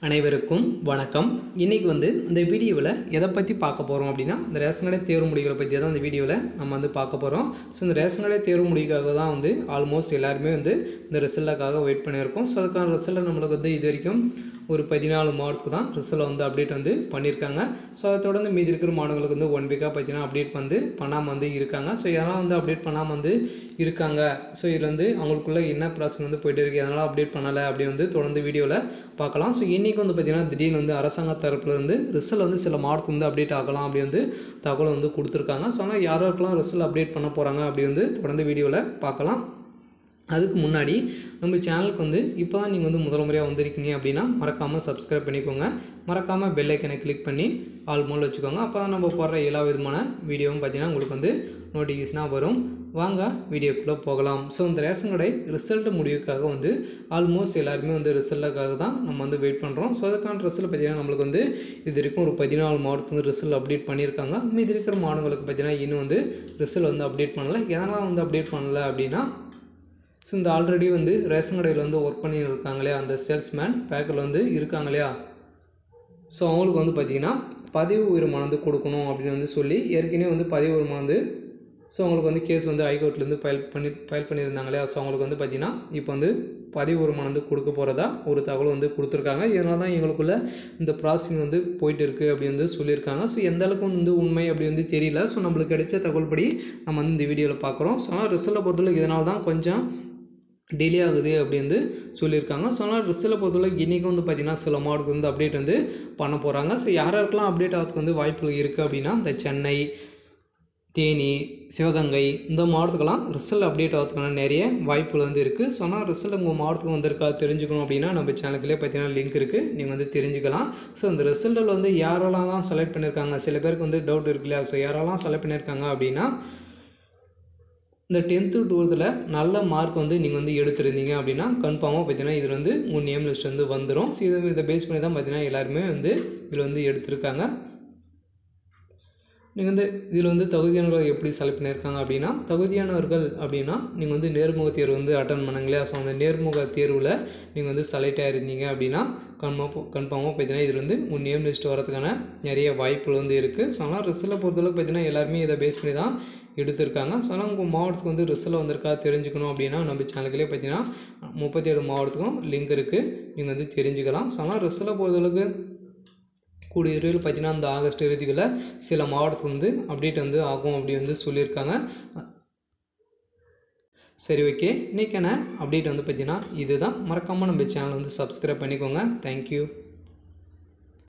அனைவருக்கும் வணக்கம் இன்றைக்கி வந்து இந்த வீடியோவில் எதை பற்றி பார்க்க போகிறோம் அப்படின்னா இந்த ரேஷன் கடை தேர்வு முடிவுகளை பற்றி தான் இந்த வீடியோவில் நம்ம வந்து பார்க்க போகிறோம் ஸோ இந்த ரேஷன் கடை தேர்வு முடிவுக்காக தான் வந்து ஆல்மோஸ்ட் எல்லாருமே வந்து இந்த ரிசல்ட்டுக்காக வெயிட் பண்ணியிருக்கோம் ஸோ அதுக்கான ரிசல்ட்டை நம்மளுக்கு வந்து இது வரைக்கும் ஒரு பதினாலு மாவட்டத்துக்கு தான் ரிசல்ட் வந்து அப்டேட் வந்து பண்ணியிருக்காங்க ஸோ அதை தொடர்ந்து மீதி இருக்கிற மாவட்டங்களுக்கு வந்து ஒன் வீக்காக பார்த்தீங்கன்னா அப்டேட் வந்து பண்ணாமல் வந்து இருக்காங்க ஸோ யாரெல்லாம் வந்து அப்டேட் பண்ணாமல் வந்து இருக்காங்க ஸோ இதில் வந்து அவங்களுக்குள்ள என்ன ப்ராசஸ் வந்து போயிட்டு இருக்கு அதனால் அப்டேட் பண்ணலை அப்படி வந்து தொடர்ந்து வீடியோவில் பார்க்கலாம் ஸோ இன்றைக்கி வந்து பார்த்திங்கன்னா திடீர்னு வந்து அரசாங்க தரப்புல இருந்து ரிசல்ட் வந்து சில மாவட்டத்துக்கு வந்து அப்டேட் ஆகலாம் அப்படி வந்து தகவல் வந்து கொடுத்துருக்காங்க ஸோ ஆனால் யாருக்கெல்லாம் ரிசல்ட் அப்டேட் பண்ண போகிறாங்க அப்படி வந்து தொடர்ந்து வீடியோவில் பார்க்கலாம் அதுக்கு முன்னாடி நம்ம சேனலுக்கு வந்து இப்போ தான் நீங்கள் வந்து முதல் முறையாக வந்திருக்கீங்க அப்படின்னா மறக்காமல் சப்ஸ்கிரைப் பண்ணிக்கோங்க மறக்காமல் பெல் ஐக்கனை கிளிக் பண்ணி ஆல் மோல் வச்சுக்கோங்க அப்போ தான் நம்ம போடுற எல்லா விதமான வீடியோவும் பார்த்தீங்கன்னா உங்களுக்கு வந்து நோட்டிஃபிகேஷனாக வரும் வாங்க வீடியோக்குள்ளே போகலாம் ஸோ இந்த ரேஷன் கடை ரிசல்ட் முடிவுக்காக வந்து ஆல்மோஸ்ட் எல்லாருமே வந்து ரிசல்ட்டுக்காக தான் நம்ம வந்து வெயிட் பண்ணுறோம் ஸோ அதுக்கான ரிசல்ட் பார்த்தீங்கன்னா நம்மளுக்கு வந்து இது வரைக்கும் ஒரு பதினாலு மாவட்டத்துக்கு வந்து ரிசல்ட் அப்டேட் பண்ணியிருக்காங்க மீதி இருக்கிற மாவட்டங்களுக்கு பார்த்தீங்கன்னா இன்னும் வந்து ரிசல்ட் வந்து அப்டேட் பண்ணலை எதனால் வந்து அப்டேட் பண்ணல அப்படின்னா ஸோ இந்த ஆல்ரெடி வந்து ரேஷன் கடையில் வந்து ஒர்க் பண்ணியிருக்காங்க இல்லையா அந்த சேல்ஸ்மேன் பேக்கில் வந்து இருக்காங்க இல்லையா ஸோ அவங்களுக்கு வந்து பார்த்திங்கன்னா பதிவு உரிமம் வந்து கொடுக்கணும் அப்படின்னு வந்து சொல்லி ஏற்கனவே வந்து பதிவு உரிமம் வந்து ஸோ அவங்களுக்கு வந்து கேஸ் வந்து ஹைகோர்ட்லேருந்து ஃபைல் பண்ணி ஃபைல் பண்ணியிருந்தாங்க இல்லையா ஸோ அவங்களுக்கு வந்து பார்த்திங்கன்னா இப்போ வந்து பதிவு உரிமம் வந்து கொடுக்க போகிறதா ஒரு தகவல் வந்து கொடுத்துருக்காங்க இதனால தான் எங்களுக்குள்ள இந்த ப்ராசஸிங் வந்து போயிட்டு இருக்குது அப்படி வந்து சொல்லியிருக்காங்க ஸோ எந்த அளவுக்கு வந்து உண்மை அப்படி வந்து தெரியல ஸோ நம்மளுக்கு கிடைச்ச தகவல் படி நம்ம வந்து இந்த வீடியோவில் பார்க்குறோம் ஸோ ஆனால் ரிசல்ட்டை பொறுத்தவரைக்கும் இதனால தான் கொஞ்சம் டிலே ஆகுது அப்படி வந்து சொல்லியிருக்காங்க ஸோ அதனால் ரிசல்ட்டை பொறுத்தவரைக்கும் இன்றைக்கி வந்து பார்த்திங்கன்னா சில மாவட்டத்துக்கு வந்து அப்டேட் வந்து பண்ண போகிறாங்க ஸோ யார் யாருக்கெல்லாம் அப்டேட் ஆகிறதுக்கு வந்து வாய்ப்புகள் இருக்குது அப்படின்னா இந்த சென்னை தேனி சிவகங்கை இந்த மாவட்டத்துக்கெல்லாம் ரிசல்ட் அப்டேட் ஆகிறதுக்கான நிறைய வாய்ப்புகள் வந்து இருக்குது ஸோ ஆனால் ரிசல்ட் உங்கள் மாவட்டத்துக்கு வந்திருக்கா தெரிஞ்சுக்கணும் அப்படின்னா நம்ம சேனலுக்குள்ளே பார்த்தீங்கன்னா லிங்க் இருக்குது நீங்கள் வந்து தெரிஞ்சுக்கலாம் ஸோ இந்த ரிசல்ட்டில் வந்து யாரெல்லாம் தான் செலக்ட் பண்ணியிருக்காங்க சில பேருக்கு வந்து டவுட் இருக்கு இல்லையா ஸோ யாரெல்லாம் செலக்ட் பண்ணியிருக்காங்க அப்படின்னா இந்த டென்த்து டுவெல்த்தில் நல்ல மார்க் வந்து நீங்கள் வந்து எடுத்திருந்தீங்க அப்படின்னா கன்ஃபார்மாக பார்த்தீங்கன்னா இதில் வந்து உங்கள் நேம் லிஸ்ட் வந்து வந்துடும் ஸோ இதை இதை பேஸ் பண்ணி தான் பார்த்தீங்கன்னா எல்லாருமே வந்து இதில் வந்து எடுத்திருக்காங்க நீங்கள் வந்து இதில் வந்து தகுதியானவர்கள் எப்படி செலக்ட் பண்ணியிருக்காங்க அப்படின்னா தகுதியானவர்கள் அப்படின்னா நீங்கள் வந்து நேர்முக தேர்வு வந்து அட்டன் பண்ணுங்களே ஸோ அந்த நேர்முக தேர்வில் நீங்கள் வந்து செலக்ட் ஆகிருந்தீங்க அப்படின்னா கன்ஃபார்ம் கன்ஃபார்மாக பார்த்தீங்கன்னா இதில் வந்து உன் நேம் லிஸ்ட் வரதுக்கான நிறைய வாய்ப்புகள் வந்து இருக்குது ஸோ ஆனால் ரிசல்ட்டை பொறுத்தளவுக்கு பார்த்தீங்கன்னா எல்லாருமே இதை பேஸ் பண்ணி தான் எடுத்திருக்காங்க ஸோ ஆனால் உங்கள் மாவட்டத்துக்கு வந்து ரிசல்ட் வந்திருக்கா தெரிஞ்சுக்கணும் அப்படின்னா நம்ம சேனலுக்குள்ளே பார்த்தீங்கன்னா முப்பத்தி ஏழு மாவட்டத்துக்கும் லிங்க் இருக்குது நீங்கள் வந்து தெரிஞ்சுக்கலாம் ஸோ ஆனால் ரிசல்ட்டை பொறுத்தளவுக்கு கூடிய விரைவில் பார்த்தீங்கன்னா அந்த ஆகஸ்ட் இறுதிகளில் சில மாவட்டத்துக்கு வந்து அப்டேட் வந்து ஆகும் அப்படி வந்து சொல்லியிருக்காங்க சரி ஓகே இன்றைக்கான அப்டேட் வந்து பார்த்தீங்கன்னா இதுதான் மறக்காமல் நம்ம சேனல் வந்து சப்ஸ்கிரைப் பண்ணிக்கோங்க தேங்க்யூ